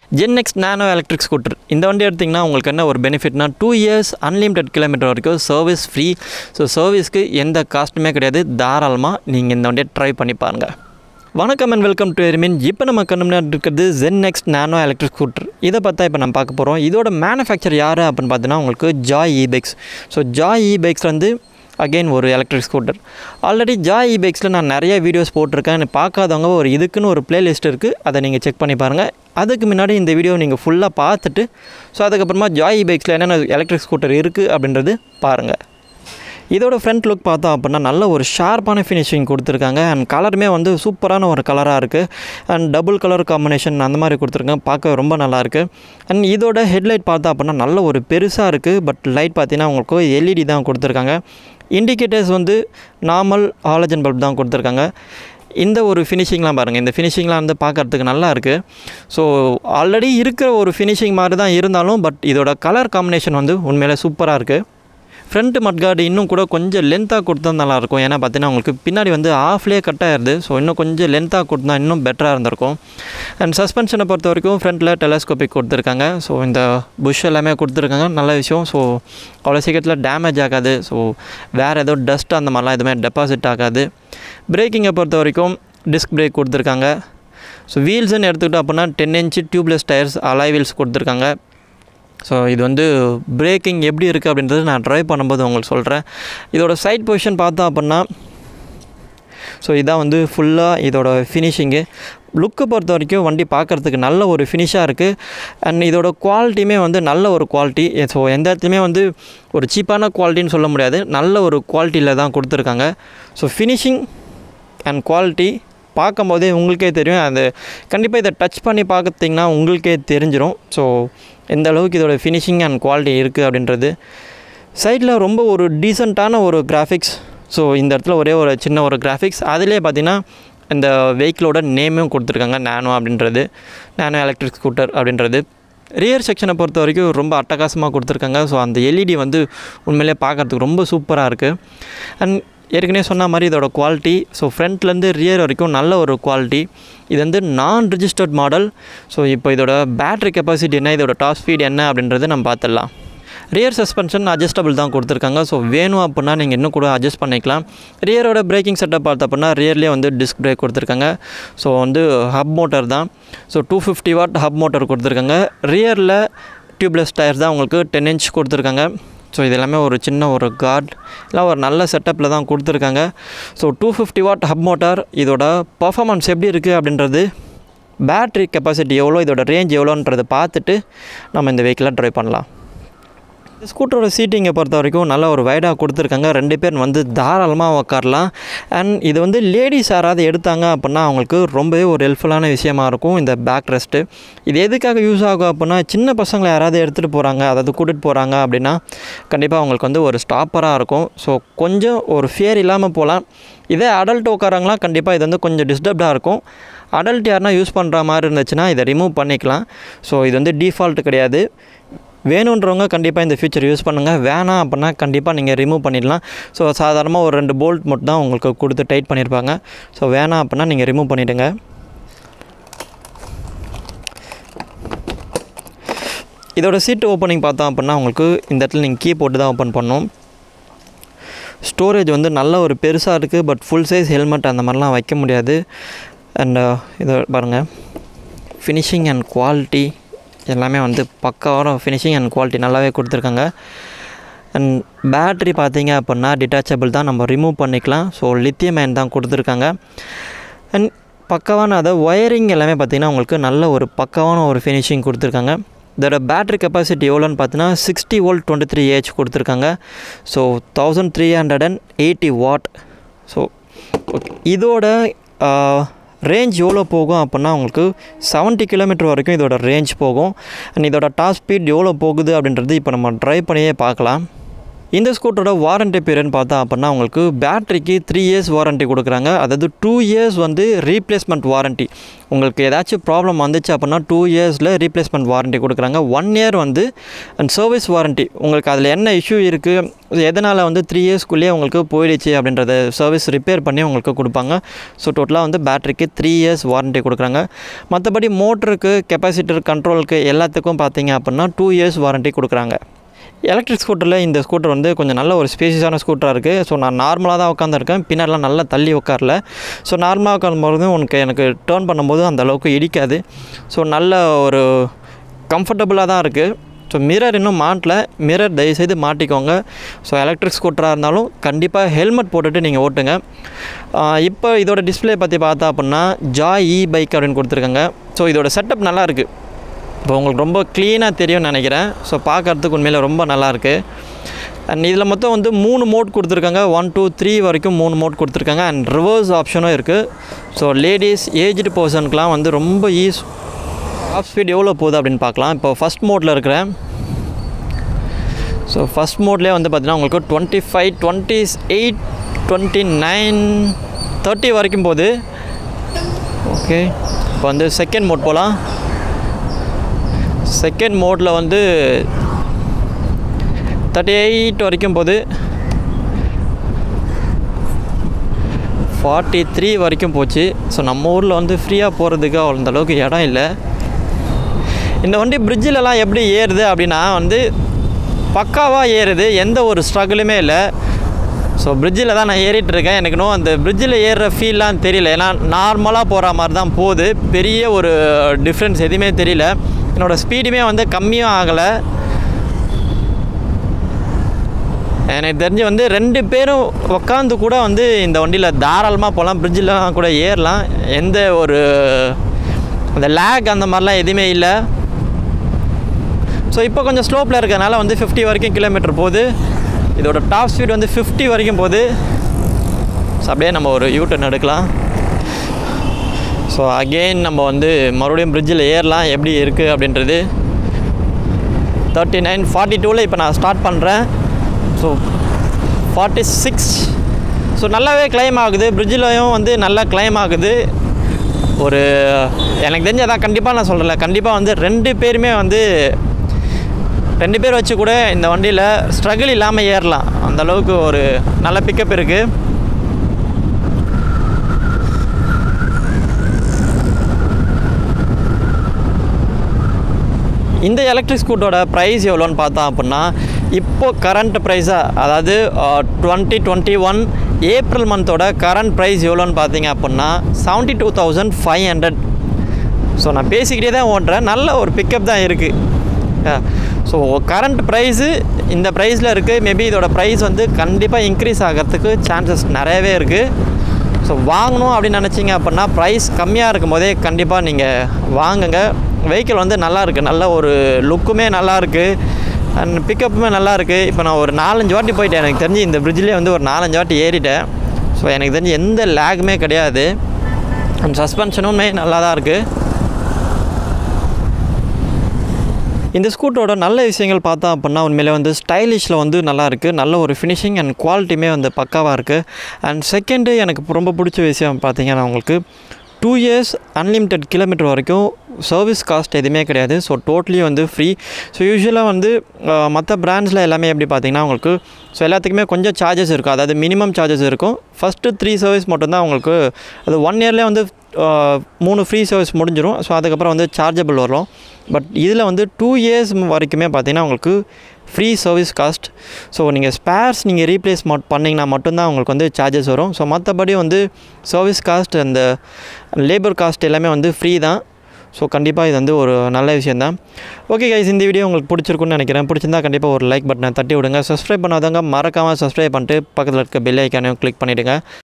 gen next nano electric scooter இந்த வண்டி எடுத்திங்கன்னா உங்களுக்கு என்ன ஒரு பெனிஃபிட்னா டூ இயர்ஸ் அன்லிமிட்டெட் கிலோமீட்டர் வரைக்கும் சர்வீஸ் ஃப்ரீ ஸோ சர்வீஸ்க்கு எந்த காஸ்ட்டுமே கிடையாது தாராளமாக நீங்கள் இந்த வண்டியை ட்ரை பண்ணி பாருங்கள் வணக்கம் அண்ட் வெல்கம் டு எரிமின் இப்போ நம்ம கண்ணு முன்னாடி இருக்கிறது Gen next nano electric scooter இதை பார்த்தா இப்போ நம்ம பார்க்க போகிறோம் இதோட மேனுஃபேக்சர் யார் அப்படின்னு பார்த்தீங்கன்னா உங்களுக்கு Joy e bikes so Joy e bikes வந்து அகெயின் ஒரு electric scooter already Joy e பைக்ஸில் நான் நிறைய வீடியோஸ் போட்டிருக்கேன் பார்க்காதவங்க ஒரு இதுக்குன்னு ஒரு பிளேலிஸ்ட் இருக்குது அதை நீங்கள் செக் பண்ணி பாருங்கள் அதுக்கு முன்னாடி இந்த வீடியோ நீங்கள் ஃபுல்லாக பார்த்துட்டு ஸோ அதுக்கப்புறமா ஜாய் இ பைக்ஸில் என்னென்ன எலக்ட்ரிக் ஸ்கூட்டர் இருக்குது அப்படின்றது பாருங்கள் இதோட ஃப்ரண்ட் லுக் பார்த்தோம் அப்படின்னா நல்ல ஒரு ஷார்ப்பான ஃபினிஷிங் கொடுத்துருக்காங்க அண்ட் கலருமே வந்து சூப்பரான ஒரு கலராக இருக்குது அண்ட் டபுள் கலர் காம்பினேஷன் அந்த மாதிரி கொடுத்துருக்காங்க பார்க்க ரொம்ப நல்லாயிருக்கு அண்ட் இதோட ஹெட்லைட் பார்த்தோம் அப்படின்னா நல்ல ஒரு பெருசாக இருக்குது பட் லைட் பார்த்தீங்கன்னா உங்களுக்கு எல்இடி தான் கொடுத்துருக்காங்க இண்டிகேட்டர்ஸ் வந்து நார்மல் ஹாலஜன் பல்ப் தான் கொடுத்துருக்காங்க இந்த ஒரு ஃபினிஷிங்லாம் பாருங்கள் இந்த ஃபினிஷிங்லாம் வந்து பார்க்குறதுக்கு நல்லா இருக்குது ஸோ ஆல்ரெடி இருக்கிற ஒரு ஃபினிஷிங் மாதிரி தான் இருந்தாலும் பட் இதோட கலர் காம்பினேஷன் வந்து உண்மையிலே சூப்பராக இருக்குது ஃப்ரண்ட் மட்கார்டு இன்னும் கூட கொஞ்சம் லென்த்தாக கொடுத்தா நல்லாயிருக்கும் ஏன்னா பார்த்தீங்கன்னா உங்களுக்கு பின்னாடி வந்து ஆஃப்லேயே கட் ஆயிருது ஸோ இன்னும் கொஞ்சம் லென்த்தாக கொடுத்தா இன்னும் பெட்டராக இருந்திருக்கும் அண்ட் சஸ்பென்ஷனை பொறுத்த வரைக்கும் ஃப்ரண்ட்டில் டெலஸ்கோபிக் கொடுத்துருக்காங்க ஸோ இந்த புஷ் எல்லாமே கொடுத்துருக்காங்க நல்ல விஷயம் ஸோ அவ்வளோ சீக்கிரத்தில் டேமேஜ் ஆகாது ஸோ வேறு ஏதோ டஸ்ட் அந்த மாதிரிலாம் எதுவுமே டெபாசிட் ஆகாது பிரேக்கிங்கை பொறுத்த வரைக்கும் டிஸ்க் பிரேக் கொடுத்துருக்காங்க ஸோ வீல்ஸ்ன்னு எடுத்துக்கிட்டோம் அப்படின்னா ten inch tubeless tyres alloy wheels கொடுத்துருக்காங்க ஸோ இது வந்து பிரேக்கிங் எப்படி இருக்குது அப்படின்றது நான் ட்ரைவ் பண்ணும்போது உங்களுக்கு சொல்கிறேன் இதோட சைட் பொசிஷன் பார்த்தோம் அப்படின்னா ஸோ இதான் வந்து ஃபுல்லாக இதோட ஃபினிஷிங்கு லுக்கை பொறுத்த வரைக்கும் வண்டி பார்க்குறதுக்கு நல்ல ஒரு ஃபினிஷாக இருக்குது அண்ட் இதோட குவாலிட்டியுமே வந்து நல்ல ஒரு குவாலிட்டி ஸோ எந்த இடத்துலையுமே வந்து ஒரு சீப்பான குவாலிட்டின்னு சொல்ல முடியாது நல்ல ஒரு குவாலிட்டியில் தான் கொடுத்துருக்காங்க ஸோ ஃபினிஷிங் அண்ட் குவாலிட்டி பார்க்கும்போதே உங்களுக்கே தெரியும் அது கண்டிப்பாக இதை டச் பண்ணி பார்த்திங்கன்னா உங்களுக்கே தெரிஞ்சிடும் ஸோ எந்த அளவுக்கு இதோட ஃபினிஷிங் அண்ட் குவாலிட்டி இருக்குது அப்படின்றது சைடில் ரொம்ப ஒரு டீசெண்டான ஒரு கிராஃபிக்ஸ் ஸோ இந்த இடத்துல ஒரே ஒரு சின்ன ஒரு கிராஃபிக்ஸ் அதிலே பார்த்திங்கன்னா இந்த வெஹிக்கிளோட நேமும் கொடுத்துருக்காங்க நானோ அப்படின்றது நானோ எலக்ட்ரிக் ஸ்கூட்டர் அப்படின்றது ரியர் செக்ஷனை பொறுத்த வரைக்கும் ரொம்ப அட்டகாசமாக கொடுத்துருக்காங்க ஸோ அந்த எல்இடி வந்து உண்மையிலே பார்க்குறதுக்கு ரொம்ப சூப்பராக இருக்குது அண்ட் ஏற்கனவே சொன்ன மாதிரி இதோட குவாலிட்டி ஸோ ஃப்ரண்ட்லேருந்து ரியர் வரைக்கும் நல்ல ஒரு குவாலிட்டி இது வந்து நான் ரிஜிஸ்டர்ட் மாடல் ஸோ இப்போ இதோட பேட்ரி கெப்பாசிட்டி என்ன இதோட டாப் ஸ்பீட் என்ன அப்படின்றத நம்ம பார்த்துடலாம் ரியர் சஸ்பென்ஷன் அட்ஜஸ்டபிள் தான் கொடுத்துருக்காங்க ஸோ வேணும் அப்படின்னா நீங்கள் இன்னும் கூட அட்ஜஸ்ட் பண்ணிக்கலாம் ரியரோட பிரேக்கிங் செட்டப் பார்த்த அப்படின்னா ரியர்லேயே வந்து டிஸ்க் பிரேக் கொடுத்துருக்காங்க ஸோ வந்து ஹப் மோட்டர் தான் so two fifty watt hub motor கொடுத்துருக்காங்க ரியரில் டியூப்லெஸ் டயர்ஸ் தான் உங்களுக்கு டென் இன்ச் கொடுத்துருக்காங்க ஸோ இது எல்லாமே ஒரு சின்ன ஒரு கார்ட் எல்லாம் ஒரு நல்ல செட்டப்பில் தான் கொடுத்துருக்காங்க so two fifty watt hub motor இதோட பர்ஃபாமன்ஸ் எப்படி இருக்குது அப்படின்றது பேட்ரி கெப்பாசிட்டி எவ்வளோ இதோட ரேஞ்ச் எவ்வளோன்றதை பார்த்துட்டு நம்ம இந்த வெஹிக்கிளை ட்ரை பண்ணலாம் ஸ்கூட்டரோட சீட்டிங்கை பொறுத்த வரைக்கும் நல்ல ஒரு வைடாக கொடுத்துருக்காங்க ரெண்டு பேர் வந்து தாராளமாக உட்காரலாம் அண்ட் இது வந்து லேடிஸ் யாராவது எடுத்தாங்க அப்படின்னா அவங்களுக்கு ரொம்பவே ஒரு ஹெல்ப்ஃபுல்லான விஷயமா இருக்கும் இந்த பேக் ரெஸ்ட்டு இது எதுக்காக யூஸ் ஆகும் அப்படின்னா சின்ன பசங்களை யாராவது எடுத்துகிட்டு போகிறாங்க அதாவது கூட்டிகிட்டு போகிறாங்க அப்படின்னா கண்டிப்பாக அவங்களுக்கு வந்து ஒரு ஸ்டாப்பராக இருக்கும் ஸோ கொஞ்சம் ஒரு ஃபியர் இல்லாமல் போகலாம் இதே அடல்ட் உட்காராங்களா கண்டிப்பாக இது வந்து கொஞ்சம் டிஸ்டர்ப்டாக இருக்கும் அடல்ட் யாருனா யூஸ் பண்ணுற மாதிரி இருந்துச்சுன்னா இதை ரிமூவ் பண்ணிக்கலாம் ஸோ இது வந்து டிஃபால்ட் கிடையாது வேணுன்றவங்க கண்டிப்பாக இந்த ஃபியூச்சர் யூஸ் பண்ணுங்கள் வேணாம் அப்படின்னா கண்டிப்பாக நீங்கள் ரிமூவ் பண்ணிடலாம் ஸோ சாதாரணமாக ஒரு ரெண்டு போல்ட் மட்டும் தான் உங்களுக்கு கொடுத்து டைட் பண்ணியிருப்பாங்க ஸோ வேணாம் அப்படின்னா நீங்கள் ரிமூவ் பண்ணிவிடுங்க இதோட சீட்டு ஓப்பனிங் பார்த்தோம் அப்படின்னா உங்களுக்கு இந்த இடத்துல நீங்கள் கீ போட்டு தான் ஓப்பன் பண்ணணும் ஸ்டோரேஜ் வந்து நல்ல ஒரு பெருசாக இருக்குது பட் ஃபுல் சைஸ் ஹெல்மெட் அந்த மாதிரிலாம் வைக்க முடியாது அண்ட் இதை பாருங்கள் ஃபினிஷிங் அண்ட் குவாலிட்டி எல்லாமே வந்து பக்காவான ஃபினிஷிங் அண்ட் குவாலிட்டி நல்லாவே கொடுத்துருக்காங்க அண்ட் பேட்ரி பார்த்தீங்க அப்படின்னா டிட்டாச்சபிள் தான் நம்ம ரிமூவ் பண்ணிக்கலாம் ஸோ லித்தியம் அயன் தான் கொடுத்துருக்காங்க அண்ட் பக்காவான அதை ஒயரிங் எல்லாமே பார்த்திங்கன்னா உங்களுக்கு நல்ல ஒரு பக்காவான ஒரு ஃபினிஷிங் கொடுத்துருக்காங்க இதோட பேட்ரி கெப்பாசிட்டி எவ்வளோன்னு பார்த்தீங்கன்னா sixty volt twenty three AH கொடுத்துருக்காங்க so thousand three hundred and eighty watt so okay இதோட ரேஞ்ச் எவ்வளோ போகும் அப்படின்னா உங்களுக்கு செவன்ட்டி கிலோமீட்டர் வரைக்கும் இதோட ரேஞ்ச் போகும் அண்ட் இதோட டாப் ஸ்பீட் எவ்வளோ போகுது அப்படின்றது இப்போ நம்ம ட்ரைவ் பண்ணியே பார்க்கலாம் இந்த ஸ்கூட்டரோட வாரண்டி பீரியட்னு பார்த்தா அப்படின்னா உங்களுக்கு பேட்டரிக்கு த்ரீ இயர்ஸ் வாரண்டி கொடுக்குறாங்க அதாவது டூ இயர்ஸ் வந்து ரீப்ளேஸ்மெண்ட் வாரண்டி உங்களுக்கு ஏதாச்சும் ப்ராப்ளம் வந்துச்சு அப்படின்னா டூ இயர்ஸில் ரீப்ளேஸ்மெண்ட் வாரண்டி கொடுக்குறாங்க ஒன் இயர் வந்து அண்ட் சர்வீஸ் வாரண்டி உங்களுக்கு அதில் என்ன இஷ்யூ இருக்குது எதனால் வந்து த்ரீ இயர்ஸ்க்குள்ளேயே உங்களுக்கு போயிடுச்சு அப்படின்றத சர்வீஸ் ரிப்பேர் பண்ணி உங்களுக்கு கொடுப்பாங்க ஸோ டோட்டலாக வந்து பேட்டரிக்கு த்ரீ இயர்ஸ் வாரண்டி கொடுக்குறாங்க மற்றபடி மோட்டருக்கு கெப்பாசிட்டர் கண்ட்ரோலுக்கு எல்லாத்துக்கும் பார்த்தீங்க அப்படின்னா டூ இயர்ஸ் வாரண்டி கொடுக்குறாங்க எலக்ட்ரிக் ஸ்கூட்டரில் இந்த ஸ்கூட்டர் வந்து கொஞ்சம் நல்ல ஒரு ஸ்பேசியஸான ஸ்கூட்டராக இருக்குது ஸோ நான் நார்மலாக தான் உட்காந்துருக்கேன் பின்னாடிலாம் நல்லா தள்ளி உட்காரல ஸோ நார்மலாக உட்காரும்போது உனக்கு எனக்கு டேர்ன் பண்ணும்போது அந்த அளவுக்கு இடிக்காது ஸோ நல்ல ஒரு கம்ஃபர்டபுளாக தான் இருக்குது ஸோ மிரர் இன்னும் மாட்டல மிரர் தயவுசெய்து மாட்டிக்கோங்க ஸோ எலக்ட்ரிக் ஸ்கூட்டராக இருந்தாலும் கண்டிப்பாக ஹெல்மெட் போட்டுட்டு நீங்கள் ஓட்டுங்க இப்போ இதோட டிஸ்பிளே பற்றி பார்த்தா அப்படின்னா ஜாய் இ பைக் அப்படின்னு கொடுத்துருக்காங்க ஸோ இதோட செட்டப் நல்லா இருக்குது இப்போ உங்களுக்கு ரொம்ப க்ளீனாக தெரியும்னு நினைக்கிறேன் ஸோ பார்க்குறதுக்கு உண்மையில் ரொம்ப நல்லாயிருக்கு அண்ட் இதில் மொத்தம் வந்து மூணு மோட் கொடுத்துருக்காங்க ஒன் டூ த்ரீ வரைக்கும் மூணு மோட் கொடுத்துருக்காங்க அண்ட் ரிவர்ஸ் ஆப்ஷனும் இருக்குது ஸோ லேடிஸ் ஏஜ்டு பர்சனுக்குலாம் வந்து ரொம்ப ஈஸ் டாப் ஸ்பீட் எவ்வளோ போகுது அப்படின்னு பார்க்கலாம் இப்போ ஃபஸ்ட் மோட்டில் இருக்கிறேன் ஸோ ஃபஸ்ட் மோட்லேயே வந்து பார்த்தீங்கன்னா உங்களுக்கு twenty five twenty eight twenty nine thirty வரைக்கும் போகுது ஓகே இப்போ வந்து செகண்ட் மோட் போகலாம் செகண்ட் மோடில் வந்து தேர்ட்டி எயிட் வரைக்கும் போகுது ஃபார்ட்டி த்ரீ வரைக்கும் போச்சு ஸோ நம்ம ஊரில் வந்து ஃப்ரீயாக போகிறதுக்கு அந்த அளவுக்கு இடம் இல்லை இந்த வண்டி பிரிட்ஜிலலாம் எப்படி ஏறுது அப்படின்னா வந்து பக்காவாக ஏறுது எந்த ஒரு ஸ்ட்ரகிளுமே இல்லை ஸோ பிரிட்ஜில் தான் நான் ஏறிட்டு இருக்கேன் எனக்கு இன்னும் அந்த பிரிட்ஜில் ஏறுற ஃபீல்லாம் தெரியல ஏன்னா நார்மலாக போகிற மாதிரி தான் போகுது பெரிய ஒரு டிஃப்ரென்ஸ் எதுவுமே தெரியல என்னோடய ஸ்பீடுமே வந்து கம்மியும் ஆகலை எனக்கு தெரிஞ்சு வந்து ரெண்டு பேரும் உட்காந்து கூட வந்து இந்த வண்டியில் தாராளமாக போகலாம் பிரிட்ஜிலாம் கூட ஏறலாம் எந்த ஒரு அந்த லேக் அந்த மாதிரிலாம் எதுவுமே இல்லை ஸோ இப்போ கொஞ்சம் ஸ்லோப்பில் இருக்கிறதுனால வந்து ஃபிஃப்டி வரைக்கும் கிலோமீட்டர் போகுது இதோட டாப் ஸ்பீட் வந்து ஃபிஃப்டி வரைக்கும் போகுது ஸோ அப்படியே நம்ம ஒரு யூட்டர்ன் எடுக்கலாம் ஸோ அகெயின் நம்ம வந்து மறுபடியும் பிரிட்ஜில் ஏறலாம் எப்படி இருக்குது அப்படின்றது தேர்ட்டி நைன் ஃபார்ட்டி டூவில் இப்போ நான் ஸ்டார்ட் பண்ணுறேன் ஸோ ஃபார்ட்டி சிக்ஸ் ஸோ நல்லாவே கிளைம் ஆகுது பிரிட்ஜிலையும் வந்து நல்லா கிளைம் ஆகுது ஒரு எனக்கு தெரிஞ்ச அதான் கண்டிப்பாக நான் சொல்கிறல கண்டிப்பாக வந்து ரெண்டு பேருமே வந்து ரெண்டு பேர் வச்சு கூட இந்த வண்டியில் ஸ்ட்ரகிள் இல்லாமல் ஏறலாம் அந்த அளவுக்கு ஒரு நல்ல பிக்கப் இருக்குது இந்த எலக்ட்ரிக் ஸ்கூட்டரோட ப்ரைஸ் எவ்வளோன்னு பார்த்தோம் அப்படின்னா இப்போது கரண்ட் ப்ரைஸாக அதாவது டுவெண்ட்டி டுவெண்ட்டி ஒன் ஏப்ரல் மந்தோட கரண்ட் ப்ரைஸ் எவ்வளோன்னு பார்த்தீங்க அப்படின்னா seventy two thousand five hundred so நான் பேசிக்கிட்டே தான் ஓட்டுறேன் நல்ல ஒரு பிக்கப் தான் இருக்குது ஸோ கரண்ட் ப்ரைஸு இந்த ப்ரைஸில் இருக்குது மேபி இதோட ப்ரைஸ் வந்து கண்டிப்பாக இன்க்ரீஸ் ஆகிறதுக்கு சான்சஸ் நிறையவே இருக்குது ஸோ வாங்கணும் அப்படின்னு நினச்சிங்க அப்படின்னா ப்ரைஸ் கம்மியாக இருக்கும் போதே கண்டிப்பாக நீங்கள் வாங்குங்க வெஹிக்கிள் வந்து நல்லா இருக்குது நல்ல ஒரு லுக்குமே நல்லா இருக்குது அண்ட் பிக்கப்புமே நல்லா இருக்குது இப்போ நான் ஒரு நாலஞ்சு வாட்டி போயிட்டேன் எனக்கு தெரிஞ்சு இந்த பிரிட்ஜ்லேயே வந்து ஒரு நாலஞ்சு வாட்டி ஏறிட்டேன் ஸோ எனக்கு தெரிஞ்சு எந்த லேக்குமே கிடையாது அண்ட் சஸ்பென்ஷனுமே நல்லா தான் இருக்குது இந்த ஸ்கூட்டரோட நல்ல விஷயங்கள் பார்த்தோம் அப்படின்னா உண்மையிலே வந்து ஸ்டைலிஷில் வந்து நல்லா இருக்குது நல்ல ஒரு ஃபினிஷிங் அண்ட் குவாலிட்டியுமே வந்து பக்காவாக இருக்குது அண்ட் செகண்டு எனக்கு ரொம்ப பிடிச்ச விஷயம் பார்த்தீங்கன்னா உங்களுக்கு டூ இயர்ஸ் அன்லிமிட்டெட் கிலோமீட்டர் வரைக்கும் சர்வீஸ் காஸ்ட் எதுவுமே கிடையாது ஸோ டோட்டலி வந்து ஃப்ரீ ஸோ யூஸ்வலாக வந்து மற்ற பிராண்ட்ஸில் எல்லாமே எப்படி பார்த்தீங்கன்னா உங்களுக்கு ஸோ எல்லாத்துக்குமே கொஞ்சம் சார்ஜஸ் இருக்கும் அதாவது மினிமம் சார்ஜஸ் இருக்கும் ஃபஸ்ட்டு த்ரீ சர்வீஸ் மட்டும்தான் உங்களுக்கு அது ஒன் இயர்லேயே வந்து மூணு ஃப்ரீ சர்வீஸ் முடிஞ்சிடும் ஸோ அதுக்கப்புறம் வந்து சார்ஜபிள் வரும் பட் இதில் வந்து டூ இயர்ஸ் வரைக்குமே பார்த்தீங்கன்னா உங்களுக்கு ஃப்ரீ சர்வீஸ் காஸ்ட் ஸோ நீங்கள் ஸ்பேர்ஸ் நீங்கள் ரீப்ளேஸ் மட் பண்ணிங்கன்னா மட்டும்தான் உங்களுக்கு வந்து சார்ஜஸ் வரும் ஸோ மற்றபடி வந்து சர்வீஸ் காஸ்ட் அந்த லேபர் காஸ்ட் எல்லாமே வந்து ஃப்ரீ தான் ஸோ கண்டிப்பாக இது வந்து ஒரு நல்ல விஷயந்தான் ஓகே கைஸ் இந்த வீடியோ உங்களுக்கு பிடிச்சிருக்குன்னு நினைக்கிறேன் பிடிச்சிருந்தா கண்டிப்பாக ஒரு லைக் பட்டனை தட்டி விடுங்க சப்ஸ்கிரைப் பண்ணாதவங்க மறக்காமல் சப்ஸ்கிரைப் பண்ணிட்டு பக்கத்தில் இருக்க பெல் ஐக்கானையும் கிளிக் பண்ணிவிடுங்க